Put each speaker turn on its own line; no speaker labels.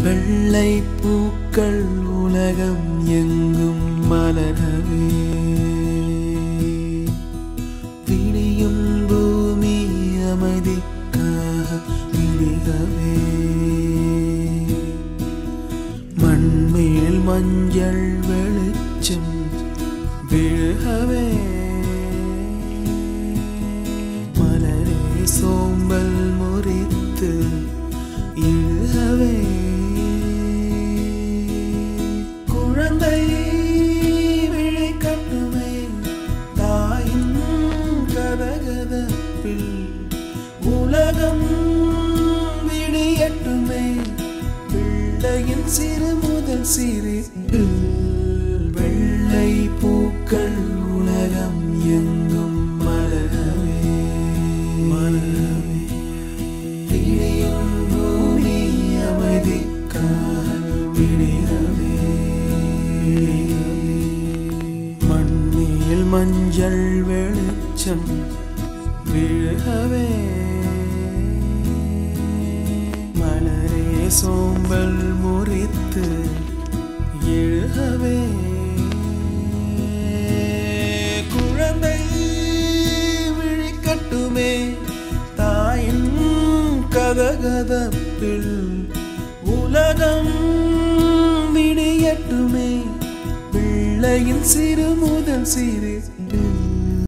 வெள்ளை பூக்கள் உலகம் எங்கும் மலரவே விடியும் பூமி அமைதிக்காக விடிகவே மண்மேல் மஞ்சள் வெளிச்சம் விழுகவே மலரே சோம்பல் முறித்து இழுகவே குழந்தை விழி கட்டுமே தாயின் கதகதப்பில் உலகம் விடியட்டுமே பிள்ளையின் சிறு முதல் சிரிப்பு வெள்ளை பூக்கள் உலகம் எங்கும் மலரவே மலரவே விடியும் பூமி அமைதிக்கால் விடியவே மண்ணில் மஞ்சள் வெளிச்சம் விழுகவே மலரே சோம்பல் முறித்து எழுகவே குழந்தை விழிக்கட்டுமே தாயின் கதகதப்பில் உலகம் விடியட்டுமே பிள்ளையின் சிறு முதல் சிறு